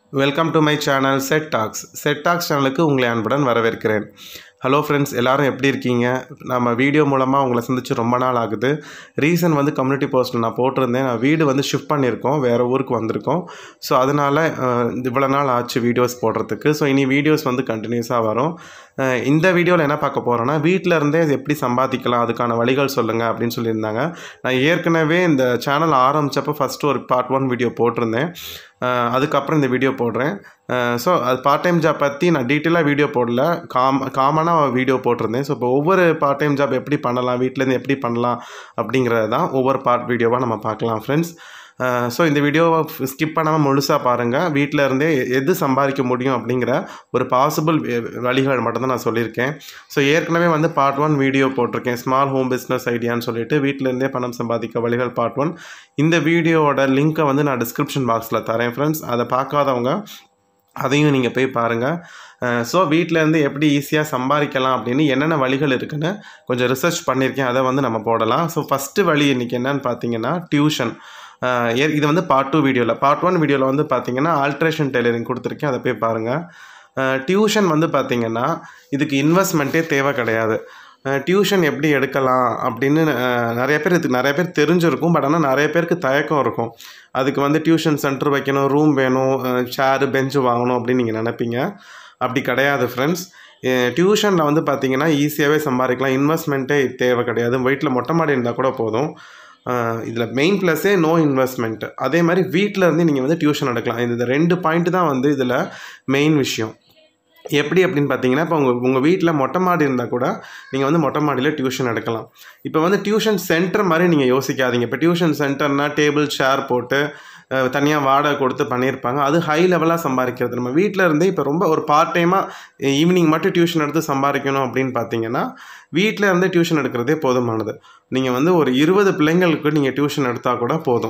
welcome to my channel set talks set talks சேனலுக்கு உங்களை அன்புடன் வரவேற்கிறேன் ஹலோ ஃப்ரெண்ட்ஸ் எல்லாரும் எப்படி இருக்கீங்க நம்ம வீடியோ மூலமாக உங்களை சந்திச்சு ரொம்ப நாள் ஆகுது ரீசன் வந்து கம்யூனிட்டி போஸ்ட்டில் நான் போட்டிருந்தேன் நான் வீடு வந்து ஷிஃப்ட் பண்ணியிருக்கோம் வேறு ஊருக்கு வந்திருக்கோம் ஸோ அதனால் இவ்வளோ நாள் ஆச்சு வீடியோஸ் போடுறதுக்கு ஸோ இனி வீடியோஸ் வந்து கண்டினியூஸாக வரும் அஹ் இந்த வீடியோவில் என்ன பார்க்க போகிறோன்னா வீட்டில் இருந்தே இது எப்படி சம்பாதிக்கலாம் அதுக்கான வழிகள் சொல்லுங்கள் அப்படின்னு சொல்லியிருந்தாங்க நான் ஏற்கனவே இந்த சேனல் ஆரம்பித்தப்போ ஃபஸ்ட்டு ஒரு பார்ட் ஒன் வீடியோ போட்டிருந்தேன் அஹ் அதுக்கப்புறம் இந்த வீடியோ போடுறேன் ஸோ அது பார்ட் டைம் ஜாப் பற்றி நான் டீட்டெயிலாக வீடியோ போடல காம் காமனாக வீடியோ போட்டிருந்தேன் ஸோ இப்போ ஒவ்வொரு பார்ட் டைம் ஜாப் எப்படி பண்ணலாம் வீட்டிலேருந்து எப்படி பண்ணலாம் அப்படிங்கிறது தான் ஒவ்வொரு பார்ட் வீடியோவாக நம்ம பார்க்கலாம் ஃப்ரெண்ட்ஸ் ஸோ இந்த வீடியோவை ஸ்கிப் பண்ணாமல் முழுசாக பாருங்கள் வீட்டில் இருந்தே எது சம்பாதிக்க முடியும் அப்படிங்கிற ஒரு பாசிபிள் வழிகள் மட்டும்தான் நான் சொல்லியிருக்கேன் ஸோ ஏற்கனவே வந்து பார்ட் ஒன் வீடியோ போட்டிருக்கேன் ஸ்மால் ஹோம் பிஸ்னஸ் ஐடியான்னு சொல்லிட்டு வீட்டில் இருந்தே பணம் சம்பாதிக்க வழிகள் பார்ட் ஒன் இந்த வீடியோவோட லிங்க்கை வந்து நான் டிஸ்கிரிப்ஷன் பாக்ஸில் தரேன் ஃப்ரெண்ட்ஸ் அதை பார்க்காதவங்க அதையும் நீங்கள் போய் பாருங்கள் ஸோ வீட்டிலேருந்து எப்படி ஈஸியாக சம்பாதிக்கலாம் அப்படின்னு என்னென்ன வழிகள் இருக்குன்னு கொஞ்சம் ரிசர்ச் பண்ணியிருக்கேன் அதை வந்து நம்ம போடலாம் ஸோ ஃபஸ்ட்டு வழி இன்றைக்கி என்னன்னு பார்த்தீங்கன்னா டியூஷன் இது வந்து பார்ட் டூ வீடியோவில் பார்ட் ஒன் வீடியோவில் வந்து பார்த்தீங்கன்னா ஆல்ட்ரேஷன் டெய்லரிங் கொடுத்துருக்கேன் அதை போய் பாருங்கள் டியூஷன் வந்து பார்த்தீங்கன்னா இதுக்கு இன்வெஸ்ட்மெண்ட்டே தேவை கிடையாது டியூஷன் எப்படி எடுக்கலாம் அப்படின்னு அஹ், நிறைய பேர் இதுக்கு நிறைய பேர் தெரிஞ்சிருக்கும் பட் ஆனால் நிறைய பேருக்கு தயக்கம் இருக்கும் அதுக்கு வந்து டியூஷன் சென்டர் வைக்கணும் ரூம் வேணும் சேரு பெஞ்சு வாங்கணும் அப்படின்னு நீங்கள் நினைப்பீங்க அப்படி கிடையாது ஃப்ரெண்ட்ஸ் டியூஷனில் வந்து பார்த்தீங்கன்னா ஈஸியாகவே சம்பாதிக்கலாம் இன்வெஸ்ட்மெண்ட்டே தேவை கிடையாது வீட்டில் மொட்டை மாடி இருந்தால் கூட போதும் இதில் மெயின் ப்ளஸ்ஸே நோ இன்வெஸ்ட்மெண்ட் அதே மாதிரி வீட்டில் இருந்து நீங்கள் வந்து டியூஷன் எடுக்கலாம் இந்த ரெண்டு பாயிண்ட் தான் வந்து இதில் மெயின் விஷயம் எப்படி அப்படின்னு பார்த்தீங்கன்னா இப்போ உங்கள் உங்கள் வீட்டில் மொட்டை மாடி இருந்தால் கூட நீங்கள் வந்து மொட்டை மாடியில் டியூஷன் எடுக்கலாம் இப்போ வந்து டியூஷன் சென்டர் மாதிரி நீங்கள் யோசிக்காதீங்க இப்போ டியூஷன் சென்டர்னால் டேபிள் சேர் போட்டு தனியாக வாடகை கொடுத்து பண்ணியிருப்பாங்க அது ஹை லெவலாக சம்பாதிக்கிறது நம்ம வீட்டில் இருந்தே இப்போ ரொம்ப ஒரு பார்ட் டைமாக ஈவினிங் மட்டும் டியூஷன் எடுத்து சம்பாதிக்கணும் அப்படின்னு பார்த்தீங்கன்னா வீட்டில் இருந்து டியூஷன் எடுக்கிறதே போதுமானது நீங்கள் வந்து ஒரு இருபது பிள்ளைங்களுக்கு நீங்கள் டியூஷன் எடுத்தால் கூட போதும்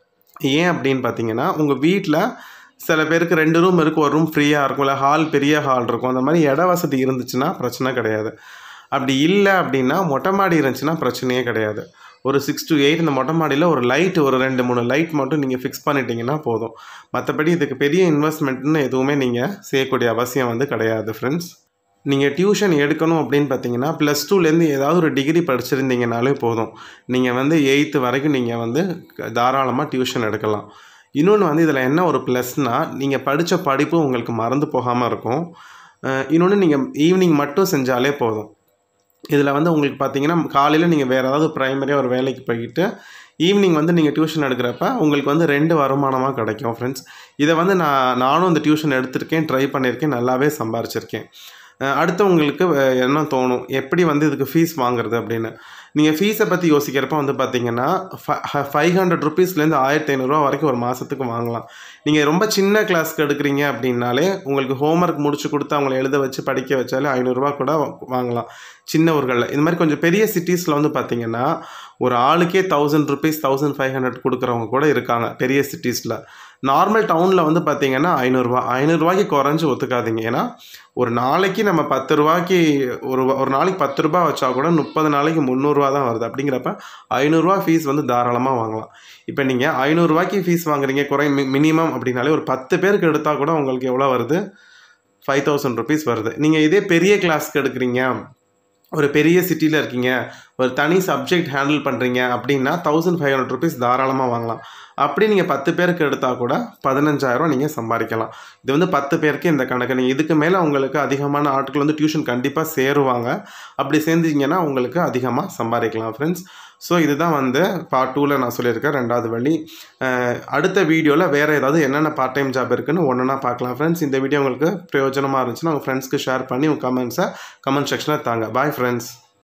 ஏன் அப்படின்னு பார்த்தீங்கன்னா உங்கள் வீட்டில் சில பேருக்கு ரெண்டு ரூம் இருக்கும் ஒரு ரூம் ஃப்ரீயாக இருக்கும் இல்லை ஹால் பெரிய ஹால் இருக்கும் அந்த மாதிரி இட வசதி இருந்துச்சுன்னா பிரச்சனை கிடையாது அப்படி இல்லை அப்படின்னா மொட்டை மாடி இருந்துச்சுன்னா பிரச்சனையே கிடையாது ஒரு சிக்ஸ் to எயிட் இந்த மொட்டை மாடியில் ஒரு லைட் ஒரு ரெண்டு மூணு லைட் மட்டும் நீங்கள் ஃபிக்ஸ் பண்ணிட்டீங்கன்னா போதும் மற்றபடி இதுக்கு பெரிய இன்வெஸ்ட்மெண்ட்னு எதுவுமே நீங்கள் செய்யக்கூடிய அவசியம் வந்து கிடையாது ஃப்ரெண்ட்ஸ் நீங்கள் டியூஷன் எடுக்கணும் அப்படின்னு பார்த்தீங்கன்னா ப்ளஸ் டூலேருந்து ஏதாவது ஒரு டிகிரி படிச்சிருந்தீங்கனாலே போதும் நீங்கள் வந்து எயித்து வரைக்கும் நீங்கள் வந்து தாராளமாக டியூஷன் எடுக்கலாம் இன்னொன்று வந்து இதில் என்ன ஒரு ப்ளஸ்னால் நீங்கள் படித்த படிப்பு உங்களுக்கு மறந்து போகாமல் இருக்கும் இன்னொன்று நீங்கள் ஈவினிங் மட்டும் செஞ்சாலே போதும் இதில் வந்து உங்களுக்கு பார்த்தீங்கன்னா காலையில் நீங்கள் வேறு ஏதாவது ப்ரைமரியாக ஒரு வேலைக்கு போய்கிட்டு ஈவினிங் வந்து நீங்கள் டியூஷன் எடுக்கிறப்ப உங்களுக்கு வந்து ரெண்டு வருமானமாக கிடைக்கும் ஃப்ரெண்ட்ஸ் இதை வந்து நான் நானும் இந்த டியூஷன் எடுத்திருக்கேன் ட்ரை பண்ணியிருக்கேன் நல்லாவே சம்பாரிச்சிருக்கேன் அஹ் அடுத்து உங்களுக்கு அஹ், என்ன தோணும் எப்படி வந்து இதுக்கு ஃபீஸ் வாங்குறது அப்படின்னு நீங்கள் ஃபீஸை பற்றி யோசிக்கிறப்ப வந்து பார்த்தீங்கன்னா ஃபைவ் ஹண்ட்ரட் ருபீஸ்லேருந்து ஆயிரத்தி ஐநூறுரூவா வரைக்கும் ஒரு மாதத்துக்கு வாங்கலாம் நீங்கள் ரொம்ப சின்ன கிளாஸ்க்கு எடுக்கிறீங்க அப்படின்னாலே உங்களுக்கு ஹோம்ஒர்க் முடிச்சு கொடுத்து அவங்கள எழுத வச்சு படிக்க வச்சாலே ஐநூறுரூவா கூட வா- வாங்கலாம் சின்ன ஊர்களில் இந்த மாதிரி கொஞ்சம் பெரிய சிட்டிஸில் வந்து பார்த்தீங்கன்னா ஒரு ஆளுக்கே thousand rupees thousand five hundred கொடுக்குறவங்க கூட இருக்காங்க பெரிய சிட்டிஸில் நார்மல் டவுனில் வந்து பார்த்தீங்கன்னா ஐநூறுரூவா ஐநூறுரூவாய்க்கு குறைஞ்சி ஒத்துக்காதீங்க ஏன்னா ஒரு நாளைக்கு நம்ம பத்து ரூபாய்க்கு ஒரு ஒரு நாளைக்கு பத்து ரூபா வச்சா கூட முப்பது நாளைக்கு முந்நூறுரூவா தான் வருது அப்படிங்கிறப்ப ஐநூறுரூவா ஃபீஸ் வந்து தாராளமாக வாங்கலாம் இப்போ நீங்கள் ஐநூறுரூவாய்க்கு ஃபீஸ் வாங்குறீங்க குறை மினிமம் அப்படின்னாலே ஒரு பத்து பேருக்கு எடுத்தால் கூட உங்களுக்கு எவ்வளோ வருது ஃபைவ் தௌசண்ட் ருபீஸ் வருது நீங்கள் இதே பெரிய கிளாஸ்க்கு எடுக்கிறீங்க ஒரு பெரிய சிட்டியில் இருக்கீங்க ஒரு தனி சப்ஜெக்ட் ஹேண்டில் பண்ணுறீங்க அப்படின்னா தௌசண்ட் ஃபைவ் ஹண்ட்ரட் ருபீஸ் தாராளமாக வாங்கலாம் அப்படி நீங்கள் பத்து பேருக்கு எடுத்தால் கூட பதினஞ்சாயிரம் நீங்கள் சம்பாதிக்கலாம் இது வந்து பத்து பேருக்கு இந்த கணக்கு நீங்கள் இதுக்கு மேலே உங்களுக்கு அதிகமான ஆட்கள் வந்து டியூஷன் கண்டிப்பாக சேருவாங்க அப்படி சேர்ந்தீங்கன்னா உங்களுக்கு அதிகமாக சம்பாதிக்கலாம் ஃப்ரெண்ட்ஸ் ஸோ இதுதான் வந்து பார்ட் டூவில் நான் சொல்லியிருக்கேன் ரெண்டாவது வழி அஹ் அடுத்த வீடியோவில் வேறு ஏதாவது என்னென்ன பார்ட் டைம் ஜாப் இருக்குன்னு ஒன்றுனா பார்க்கலாம் ஃப்ரெண்ட்ஸ் இந்த வீடியோ உங்களுக்கு பிரயோஜனமாக இருந்துச்சுன்னா உங்கள் ஃப்ரெண்ட்ஸ்க்கு ஷேர் பண்ணி உங்கள் கமெண்ட்ஸை கமெண்ட் செக்ஷனில் தாங்க பாய் ஃப்ரெண்ட்ஸ்